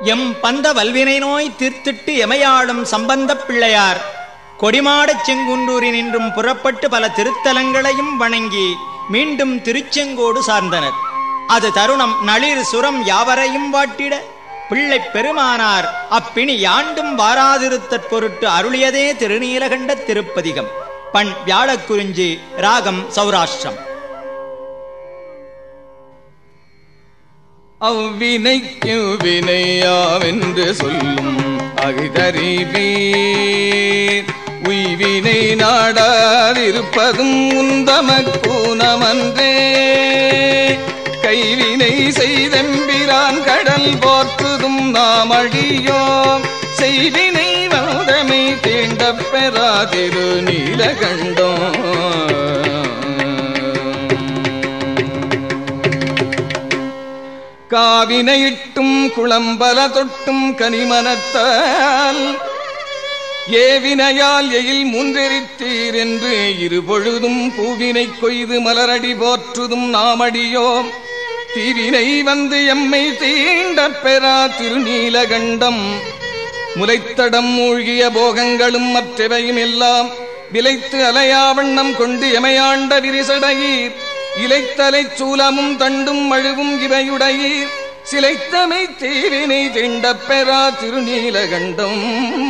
M பந்த வல்வினை நோய் தீர்த்திட்டு எமையாடும் சம்பந்தப் பிள்ளையார் கொடிமாடச் செங்குன்றூரினின்றும் புறப்பட்டு பல திருத்தலங்களையும் வணங்கி மீண்டும் திருச்செங்கோடு சார்ந்தனர் அது தருணம் நளிர் சுரம் யாவரையும் வாட்டிட பிள்ளைப் பெருமானார் அப்பிணி யாண்டும் வாராதிருத்தற் பொருட்டு அருளியதே திருநீலகண்ட திருப்பதிகம் பண் வியாழக்குறிஞ்சி ராகம் சௌராஷ்டிரம் அவ்வினைக்கு வினையாவென்று சொல்லும் அகிதறிவீர் உய்வினை நாடாதிருப்பதும் உந்தமக்கூனமன்றே கைவினை செய்தெம்பிரான் கடல் போற்றுதும் நாம் அழியோம் செய்வினை வந்தமை தீண்டப் பெறாதிரு நீலகண்டோம் காவினையிட்டும் குளம்பல தொட்டும் கனிமனத்தால் ஏவினையால் எயில் மூன்றெரித்தீர் என்று இருபொழுதும் பூவினை கொய்து மலரடி போற்றுதும் நாமடியோம் தீவினை வந்து எம்மை தீண்டப் பெறா திருநீலகண்டம் முலைத்தடம் மூழ்கிய போகங்களும் மற்றவையும் எல்லாம் விலைத்து அலையாவண்ணம் கொண்டு எமையாண்ட விரிசடையீர் இலைத்தலைச் சூலமும் தண்டும் மழுவும் இவையுடையீர் சிலைத்தமை தீவினை திண்டப் பெறா திருநீலகண்டம்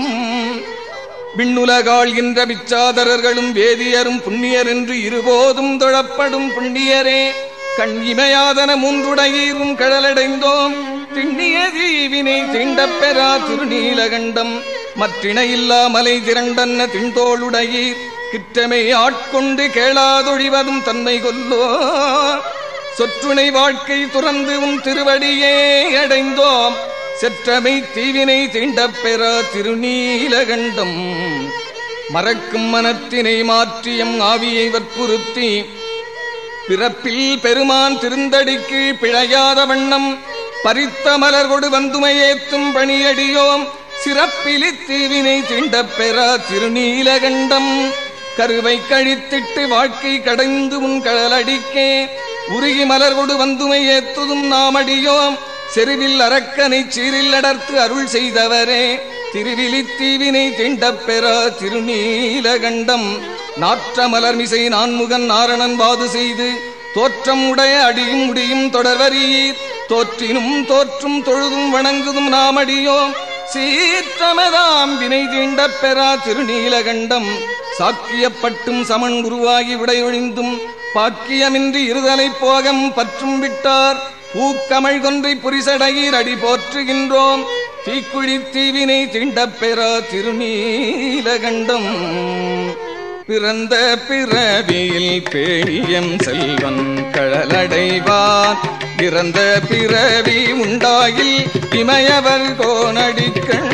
விண்ணுலகாழ்கின்ற பிச்சாதரர்களும் வேதியரும் புண்ணியர் என்று இருபோதும் தொழப்படும் புண்ணியரே கண் இமையாதன மூன்றுடையீரும் கடலடைந்தோம் திண்ணிய தீவினை திண்டப் பெறா திருநீலகண்டம் மற்றிணையில்லா மலை திரண்டன்ன திண்டோளுடையீர் கிற்றமை ஆட்கொண்டு கேளாதொழிவதும் தன்மை கொல்லோ சொற்றுணை வாழ்க்கை துறந்து உன் திருவடியே அடைந்தோம் செற்றமை தீவினை தீண்டப் பெற திருநீலகண்டம் மறக்கும் மனத்தினை மாற்றியம் ஆவியை வற்புறுத்தி பிறப்பில் பெருமான் திருந்தடிக்கு பிழையாத வண்ணம் பறித்த மலர் கொடு வந்துமையேத்தும் பணியடியோம் சிறப்பிலி தீவினை தீண்டப் பெற திருநீலகண்டம் கருவை கழித்திட்டு வாழ்க்கை கடைந்து உன் கடலடிக்கே உருகி மலர் கொடு வந்துமை ஏத்துதும் நாமடியோம் செருவில் அரக்கனை சீரில் அடர்த்து அருள் செய்தவரே திருவிழி தீவினை திண்டப் பெற திருநீலகண்டம் நாற்ற மலர்மிசை நான்முகன் நாரணன் வாது செய்து தோற்றம் உடைய அடியும் முடியும் தொடர்வரீர் தோற்றினும் தோற்றும் தொழுதும் வணங்குதும் நாமடியோம் சீற்றமதாம் வினை தீண்டப் பெறா திருநீலகண்டம் சாக்கியப்பட்டும் சமன் உருவாகி விடையொழிந்தும் பாக்கியமின்றி இருதலை போகம் பற்றும் விட்டார் பூக்கமழ் கொன்றை புரிசடையீர் அடி போற்றுகின்றோம் தீக்குழி தீவினை தீண்டப் பெறா திருநீலகண்டம் பிறந்த பிறவியில் பேணியம் செல்வன் கழலடைவார் பிறந்த பிறவி உண்டாயில் இமயவர் கோணடிக்கள்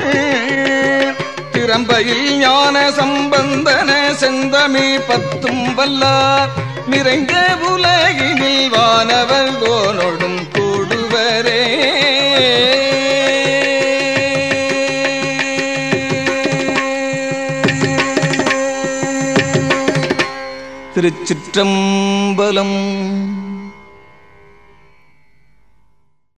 திறம்பையில் ஞான சம்பந்தன செந்தமிழ் பத்தும் வல்லார் நிறைந்த உலகினில் வானவர் கோனொடும் கூடுவரே திருச்சிற்றம்பலம்